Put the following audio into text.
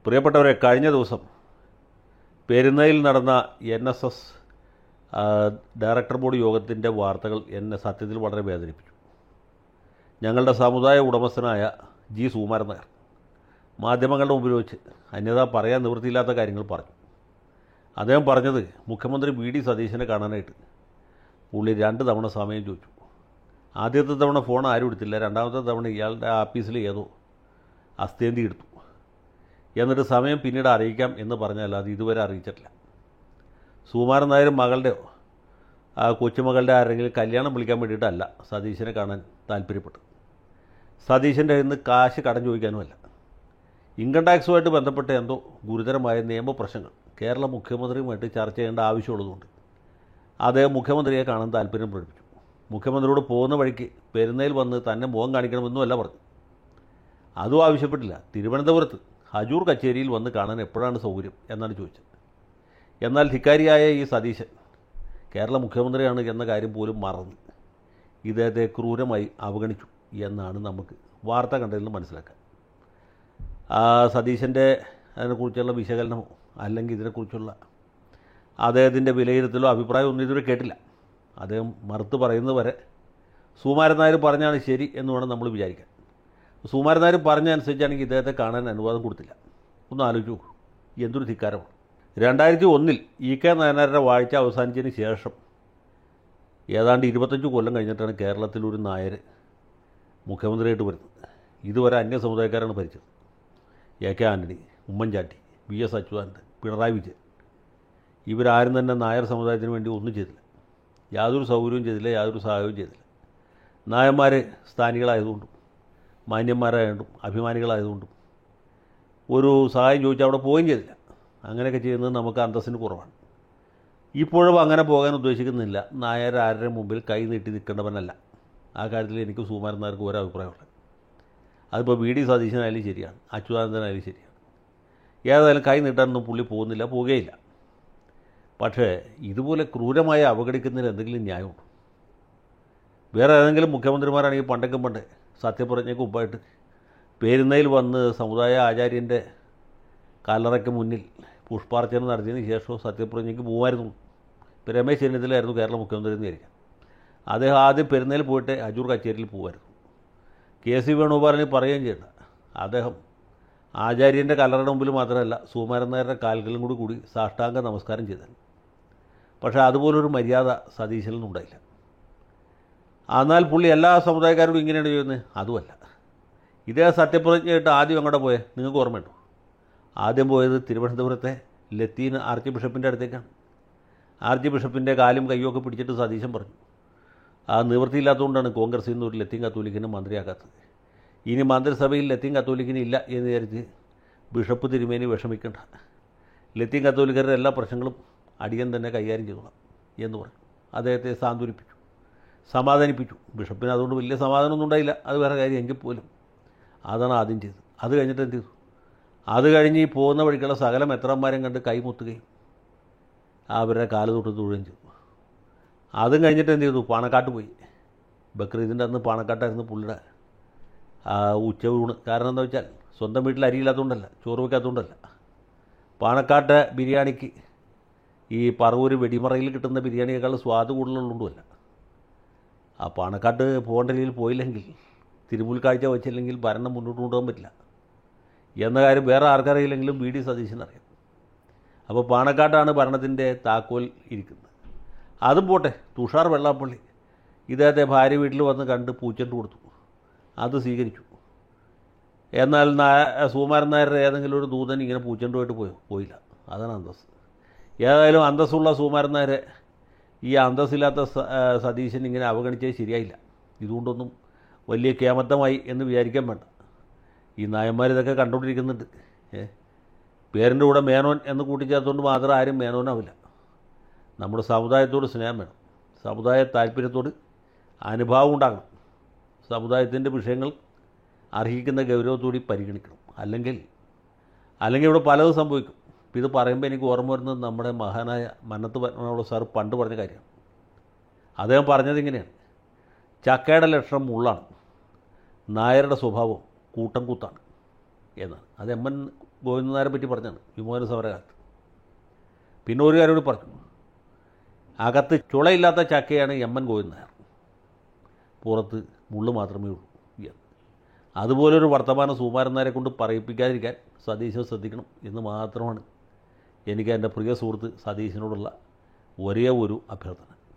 പ്രിയപ്പെട്ടവരെ കഴിഞ്ഞ ദിവസം പെരുന്നയിൽ നടന്ന N S S director board യോഗത്തിൻ്റെ വാർത്തകൾ എന്നെ സത്യത്തിൽ വളരെ വേദനിപ്പിച്ചു ഞങ്ങളുടെ സമുദായ ഉടമസ്ഥനായ ജി സുകുമാരൻ നായർ മാധ്യമങ്ങളുടെ മുമ്പിൽ വെച്ച് അന്യത പറയാൻ നിവൃത്തിയില്ലാത്ത കാര്യങ്ങൾ പറഞ്ഞു അദ്ദേഹം പറഞ്ഞത് മുഖ്യമന്ത്രി വി ഡി സതീശനെ കാണാനായിട്ട് പുള്ളി രണ്ട് തവണ സമയം ചോദിച്ചു ആദ്യത്തെ തവണ ഫോൺ ആരും എടുത്തില്ല രണ്ടാമത്തെ തവണ ഇയാളുടെ ആഫീസിൽ ഏതോ അസ്ഥേന്തി എടുത്തു എന്നിട്ട് സമയം പിന്നീട് അറിയിക്കാം എന്ന് പറഞ്ഞല്ലാതെ ഇതുവരെ അറിയിച്ചിട്ടില്ല സുകുമാരൻ നായരും മകളുടെയോ ആ കൊച്ചുമകളുടെ ആരെങ്കിലും കല്യാണം വിളിക്കാൻ വേണ്ടിയിട്ടല്ല സതീശനെ കാണാൻ താല്പര്യപ്പെട്ടു സതീശൻ്റെ കയ്യിൽ നിന്ന് കാശ് കടം ചോദിക്കാനുമല്ല ഇൻകം ടാക്സുമായിട്ട് ബന്ധപ്പെട്ട എന്തോ ഗുരുതരമായ നിയമപ്രശ്നങ്ങൾ കേരള മുഖ്യമന്ത്രിയുമായിട്ട് ചർച്ച ചെയ്യേണ്ട ആവശ്യമുള്ളതുകൊണ്ട് അദ്ദേഹം മുഖ്യമന്ത്രിയെ കാണാൻ താല്പര്യം പ്രകടിപ്പിച്ചു മുഖ്യമന്ത്രിയോട് പോകുന്ന വഴിക്ക് പെരുന്നയിൽ വന്ന് തന്നെ മുഖം കാണിക്കണമെന്നുമല്ല പറഞ്ഞു അതും ആവശ്യപ്പെട്ടില്ല തിരുവനന്തപുരത്ത് ഹജൂർ കച്ചേരിയിൽ വന്ന് കാണാൻ എപ്പോഴാണ് സൗകര്യം എന്നാണ് ചോദിച്ചത് എന്നാൽ ധിക്കാരിയായ ഈ സതീശൻ കേരള മുഖ്യമന്ത്രിയാണ് എന്ന കാര്യം പോലും മറന്ന് ഇദ്ദേഹത്തെ ക്രൂരമായി അവഗണിച്ചു എന്നാണ് നമുക്ക് വാർത്ത കണ്ടതിൽ നിന്ന് മനസ്സിലാക്കാൻ ആ സതീശൻ്റെ അതിനെക്കുറിച്ചുള്ള വിശകലനമോ അല്ലെങ്കിൽ ഇതിനെക്കുറിച്ചുള്ള അദ്ദേഹത്തിൻ്റെ വിലയിരുത്തലോ അഭിപ്രായം ഒന്നും ഇതുവരെ കേട്ടില്ല അദ്ദേഹം മറുത്ത് പറയുന്നത് വരെ സുകുമാരൻ നായർ പറഞ്ഞാണ് ശരി എന്ന് വേണം നമ്മൾ വിചാരിക്കാൻ സുകുമാരൻ നായർ പറഞ്ഞ അനുസരിച്ചാണെങ്കിൽ ഇദ്ദേഹത്തെ കാണാൻ അനുവാദം കൊടുത്തില്ല ഒന്ന് ആലോചിച്ചു നോക്കൂ എന്തൊരു ധിക്കാരമാണ് രണ്ടായിരത്തി ഒന്നിൽ ഇ കെ നായനാരുടെ വാഴ്ച അവസാനിച്ചതിന് ശേഷം ഏതാണ്ട് ഇരുപത്തഞ്ച് കൊല്ലം കഴിഞ്ഞിട്ടാണ് കേരളത്തിലൊരു നായർ മുഖ്യമന്ത്രിയായിട്ട് വരുന്നത് ഇതുവരെ അന്യ സമുദായക്കാരാണ് ഭരിച്ചത് A K Antony Oommen Chandy V S Achuthanandan Pinarayi Vijayan ഇവരാരും തന്നെ നായർ സമുദായത്തിന് വേണ്ടി ഒന്നും ചെയ്തില്ല യാതൊരു സൗകര്യവും ചെയ്തില്ല യാതൊരു സഹായവും ചെയ്തില്ല നായന്മാർ സ്ഥാനികളായതുകൊണ്ടും മാന്യന്മാരായതുകൊണ്ടും അഭിമാനികളായതുകൊണ്ടും ഒരു സഹായം ചോദിച്ചാൽ അവിടെ പോവുകയും ചെയ്തില്ല അങ്ങനെയൊക്കെ ചെയ്യുന്നത് നമുക്ക് അന്തസ്സിന് കുറവാണ് ഇപ്പോഴും അങ്ങനെ പോകാൻ ഉദ്ദേശിക്കുന്നില്ല നായർ ആരുടെ മുമ്പിൽ കൈ നീട്ടി നിൽക്കേണ്ടവനല്ല ആ കാര്യത്തിൽ എനിക്ക് സുകുമാരൻ നായർക്ക് ഒരു അഭിപ്രായമുള്ളത് അതിപ്പോൾ വി ഡി സതീശനായാലും ശരിയാണ് അച്യുതാനന്ദനായാലും ശരിയാണ് ഏതായാലും കൈ നീട്ടാനൊന്നും പുള്ളി പോകുന്നില്ല പോവുകയില്ല പക്ഷേ ഇതുപോലെ ക്രൂരമായി അവഗണിക്കുന്നതിന് എന്തെങ്കിലും ന്യായമുണ്ടോ വേറെ ഏതെങ്കിലും മുഖ്യമന്ത്രിമാരാണെങ്കിൽ പണ്ടൊക്കെ പണ്ട് സത്യപ്രതിജ്ഞയ്ക്ക് മുമ്പായിട്ട് പേരുന്നയിൽ വന്ന് സമുദായ ആചാര്യൻ്റെ കല്ലറയ്ക്ക് മുന്നിൽ പുഷ്പാർച്ചന നടത്തിയതിന് ശേഷം സത്യപ്രതിജ്ഞയ്ക്ക് പോകുമായിരുന്നു ഇപ്പോൾ രമേശ് ചെന്നിത്തലായിരുന്നു കേരള മുഖ്യമന്ത്രി എന്ന് വിചാരിക്കാം അദ്ദേഹം ആദ്യം പെരുന്നയിൽ പോയിട്ട് അജൂർ കച്ചേരിയിൽ പോകുമായിരുന്നു കെ സി വേണുഗോപാലിനെ പറയുകയും ചെയ്യണ്ട അദ്ദേഹം ആചാര്യൻ്റെ കല്ലറയുടെ മുമ്പിൽ മാത്രമല്ല സുകുമാരൻ നായരുടെ കാൽകളും കൂടി കൂടി സാഷ്ടാംഗ നമസ്കാരം ചെയ്തത് പക്ഷേ അതുപോലൊരു മര്യാദ സതീശനിൽ ഉണ്ടായില്ല എന്നാൽ പുള്ളി എല്ലാ സമുദായക്കാരോടും ഇങ്ങനെയാണ് ചെയ്യുന്നത് അതുമല്ല ഇതേ സത്യപ്രതിജ്ഞയായിട്ട് ആദ്യം അങ്ങോട്ട് പോയേ നിങ്ങൾക്ക് ഓർമ്മയുണ്ടോ ആദ്യം പോയത് തിരുവനന്തപുരത്തെ ലത്തീൻ ആർച്ച് ബിഷപ്പിൻ്റെ അടുത്തേക്കാണ് ആർച്ച് ബിഷപ്പിൻ്റെ കാലും കയ്യൊക്കെ പിടിച്ചിട്ട് സതീശൻ പറഞ്ഞു ആ നിവൃത്തിയില്ലാത്തതുകൊണ്ടാണ് കോൺഗ്രസിൽ നിന്ന് ഒരു ലത്തീൻ കത്തോലിക്കിനെ മന്ത്രിയാക്കാത്തത് ഇനി മന്ത്രിസഭയിൽ ലത്തീൻ കത്തോലിക്കിന് ഇല്ല എന്ന് വിചാരിച്ച് ബിഷപ്പ് തിരുമേനി വിഷമിക്കണ്ട ലത്തീൻ കത്തോലിക്കരുടെ എല്ലാ പ്രശ്നങ്ങളും അടിയൻ തന്നെ കൈകാര്യം ചെയ്തോളാം എന്ന് പറഞ്ഞു അദ്ദേഹത്തെ സാന്ത്വനിപ്പിച്ചു സമാധാനിപ്പിച്ചു ബിഷപ്പിന് അതുകൊണ്ട് വലിയ സമാധാനമൊന്നും ഉണ്ടായില്ല അത് വേറെ കാര്യം എങ്കിൽ പോലും അതാണ് ആദ്യം ചെയ്തത് അത് കഴിഞ്ഞിട്ട് എന്ത് ചെയ്തു അത് കഴിഞ്ഞ് ഈ പോകുന്ന വഴിക്കുള്ള സകല മെത്രന്മാരും കണ്ട് കൈമുത്തുകയും അവരുടെ കാല് തൊട്ട് തൊഴുകയും ചെയ്തു അതും കഴിഞ്ഞിട്ട് എന്ത് ചെയ്തു പാണക്കാട്ട് പോയി ബക്രീദിൻ്റെ അന്ന് പാണക്കാട്ടായിരുന്നു പുള്ളിയുടെ ഉച്ചയൂണ് കാരണം എന്താ വെച്ചാൽ സ്വന്തം വീട്ടിൽ അരിയില്ലാത്തതുകൊണ്ടല്ല ചോറ് വയ്ക്കാത്തതുകൊണ്ടല്ല പാണക്കാട്ട് ബിരിയാണിക്ക് ഈ പറവൂർ വെടിമറയിൽ കിട്ടുന്ന ബിരിയാണിയേക്കാൾ സ്വാദ് കൂടുതലുള്ളതുകൊണ്ടുമല്ല ആ പാണക്കാട്ട് പോകേണ്ട രീതിയിൽ പോയില്ലെങ്കിൽ തിരുമുൽക്കാഴ്ച വെച്ചില്ലെങ്കിൽ ഭരണം മുന്നോട്ട് കൊണ്ടുപോകാൻ പറ്റില്ല എന്ന കാര്യം വേറെ ആർക്കറിയില്ലെങ്കിലും വി ഡി സതീശനറിയാം അപ്പോൾ പാണക്കാട്ടാണ് ഭരണത്തിൻ്റെ താക്കോൽ ഇരിക്കുന്നത് അതും പോട്ടെ തുഷാർ വെള്ളാപ്പള്ളി ഇദ്ദേഹത്തെ ഭാര്യ വീട്ടിൽ വന്ന് കണ്ട് പൂച്ചണ്ട് കൊടുത്തു അത് സ്വീകരിച്ചു എന്നാൽ നായ സുകുമാരൻ നായരുടെ ഏതെങ്കിലും ഒരു ദൂതൻ ഇങ്ങനെ പൂച്ചണ്ടുമായിട്ട് പോയോ പോയില്ല അതാണ് അന്തസ് ഏതായാലും അന്തസ്സുള്ള സുകുമാരൻ നായരെ ഈ അന്തസ്സില്ലാത്ത സതീശൻ ഇങ്ങനെ അവഗണിച്ചത് ശരിയായില്ല ഇതുകൊണ്ടൊന്നും വലിയ കേമത്തമായി എന്ന് വിചാരിക്കാൻ വേണ്ട ഈ നായന്മാർ ഇതൊക്കെ കണ്ടുകൊണ്ടിരിക്കുന്നുണ്ട് ഏ പേരിൻ്റെ കൂടെ മേനോൻ എന്ന് കൂട്ടിച്ചേർത്തുകൊണ്ട് മാത്രം ആരും മേനോനാവില്ല നമ്മുടെ സമുദായത്തോട് സ്നേഹം വേണം സമുദായ താല്പര്യത്തോട് അനുഭാവം ഉണ്ടാകണം സമുദായത്തിൻ്റെ വിഷയങ്ങൾ അർഹിക്കുന്ന ഗൗരവത്തോടെ പരിഗണിക്കണം അല്ലെങ്കിൽ അല്ലെങ്കിൽ ഇവിടെ പലതും സംഭവിക്കും ഇപ്പം ഇത് പറയുമ്പോൾ എനിക്ക് ഓർമ്മ വരുന്നത് നമ്മുടെ മഹാനായ മന്നത്ത് പത്മനാഭ സാർ പണ്ട് പറഞ്ഞ കാര്യമാണ് അദ്ദേഹം പറഞ്ഞത് ഇങ്ങനെയാണ് ചക്കയുടെ ലക്ഷണം മുള്ളാണ് നായരുടെ സ്വഭാവം കൂട്ടം കൂത്താണ് എന്നാണ് അത് എം എൻ ഗോവിന്ദനാരെ പറ്റി പറഞ്ഞാണ് വിമോചന സമരകാലത്ത് പിന്നെ ഒരു കാര്യം കൂടി പറഞ്ഞു അകത്ത് ചുളയില്ലാത്ത ചക്കയാണ് എം എൻ ഗോവിന്ദനായർ പുറത്ത് മുള്ളു മാത്രമേ ഉള്ളൂ എന്ന് അതുപോലൊരു വർത്തമാനം സുകുമാരൻ നായരെ കൊണ്ട് പറയിപ്പിക്കാതിരിക്കാൻ സതീശൻ ശ്രദ്ധിക്കണം എന്ന് മാത്രമാണ് എനിക്ക് എൻ്റെ പ്രിയ സുഹൃത്ത് സതീശനോടുള്ള ഒരേ ഒരു അഭ്യർത്ഥന